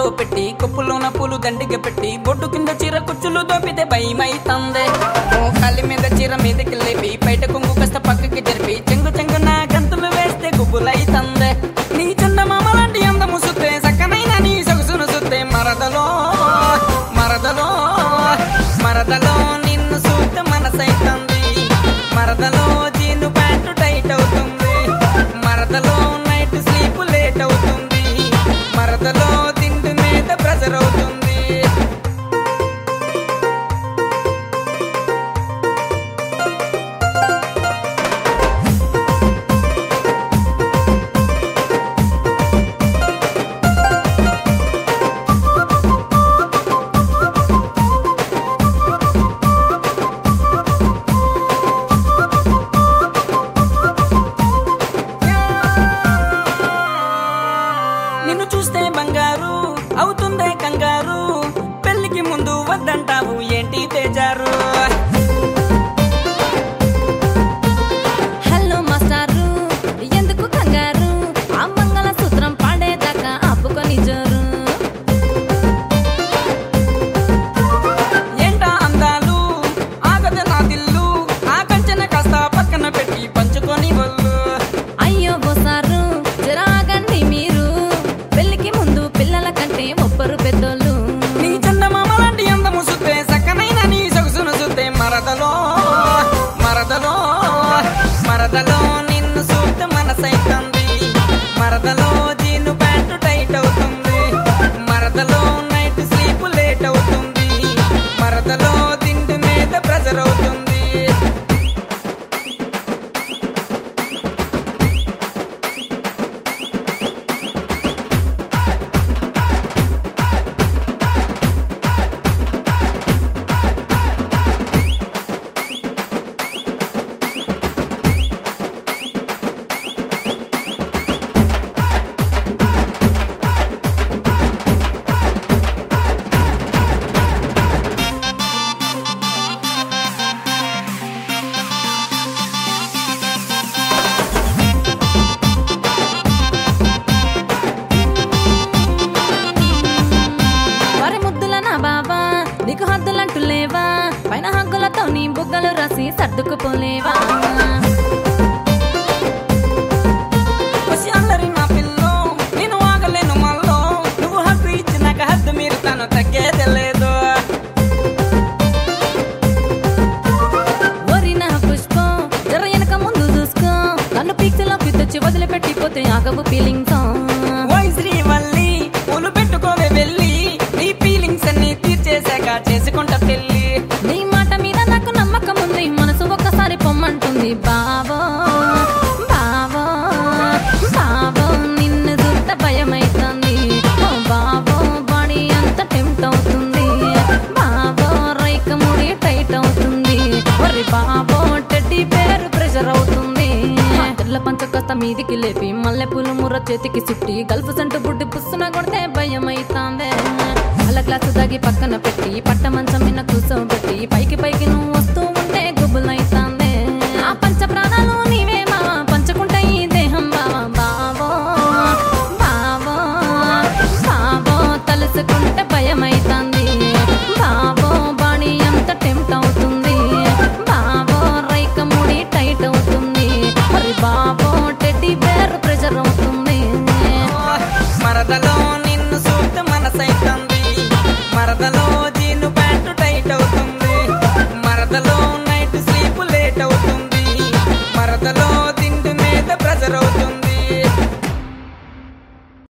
గుండెలో పెట్టి కొప్పులోన పూలు దండిగా పెట్టి బొట్టు కింద చీర కుచ్చులు దోపితే భయమైతందే కాలి మీద చీర మీదకి లేపి బయట కొంగు కష్ట పక్కకి జరిపి చెంగు చెంగు నా గంతులు వేస్తే గుబ్బులైతందే నీ చిన్న మామ లాంటి అందము సుత్తే సక్కనైన నీ సొగసును సుత్తే మరదలో మరదలో మరదలో నిన్ను సూత్తే మనసైతంది మరదలో జీను ప్యాంటు టైట్ అవుతుంది మరదలో నైట్ స్లీప్ లేట్ అవుతుంది మరదలో తిండి మీద ప్రెజర్ అవుతుంది నిన్ను చూస్తే బంగారు అవుతుందే కంగారు పెళ్లికి ముందు వద్దంటావు ఏంటి తేజారు హలో మాస్టారు ఎందుకు కంగారు ఆ మంగళ సూత్రం పాడేదాకా ఆపుకొని జోరు ఏంటా అందాలు ఆగద నా దిల్లు ఆ కంచెన కాస్త పక్కన పెట్టి పంచుకొని వల్లు అయ్యో బోసారు జరాగండి మీరు పెళ్లికి ముందు పిల్లల కంటే ఒప్పరు పెద్దోళ్ళు నీ చందమామ లాంటి అందము సుత్తే సక్కనైన నీ సొగసును సుత్తే మరదలో మరదలో మరదలో నిన్ను సూత్తే మనసైతుంది మరదలో జీను ప్యాంటు టైట్ అవుతుంది మరదలో నైట్ స్లీప్ లేట్ అవుతుంది మరదలో తిండి మీద ప్రెజర్ అవుతుంది వారి ముద్దుల నా బాబా నీకు హద్దులంటూ లేవా పైన హగ్గులతో నీ బుగ్గలు రాసి సర్దుకుపోలేవా ఖుషి అల్లరి నా పిల్లో నేను ఆగలేను మల్లో నువ్వు హక్కు ఇచ్చినాక హద్దు మీరు తను తగ్గేదే లేదు ఓరి నా పుష్పం జర వెనక ముందు చూసుకో నన్ను పిక్చర్లోకి తెచ్చి వదిలిపెట్టిపోతే ఆగవు ఫీలింగ్స్ ఓయ్ శ్రీవల్లి పూలు పెట్టుకోవే వెళ్ళి నీ ఫీలింగ్స్ అన్ని తీర్చేశాక చేసుకుంటా పెళ్ళి నీ మాట మీద నాకు నమ్మకం ఉంది మనసు ఒక్కసారి పొమ్మంటుంది బావో బావో బావో నిన్ను చూస్తే భయమైతుంది ఓ బావో బాడీ అంత టెంప్ట్ అవుతుంది బావో రైక ముడి టైట్ అవుతుంది ఒరి బావో టెడ్డి పేరు ప్రెషర్ అవుతుంది తెల్ల పంచకొస్త మీదికి లేపి మల్లె పూలు ముర్ర చేతికి చుట్టి గల్ఫ్ సెంటు బుడ్డి పుస్సున కొడితే భయమైతాందే అల్ల గ్లాసు దాగి పక్కన పెట్టి పట్ట మంచం మీద కూర్చోబెట్టి పైకి పైకి నువ్వు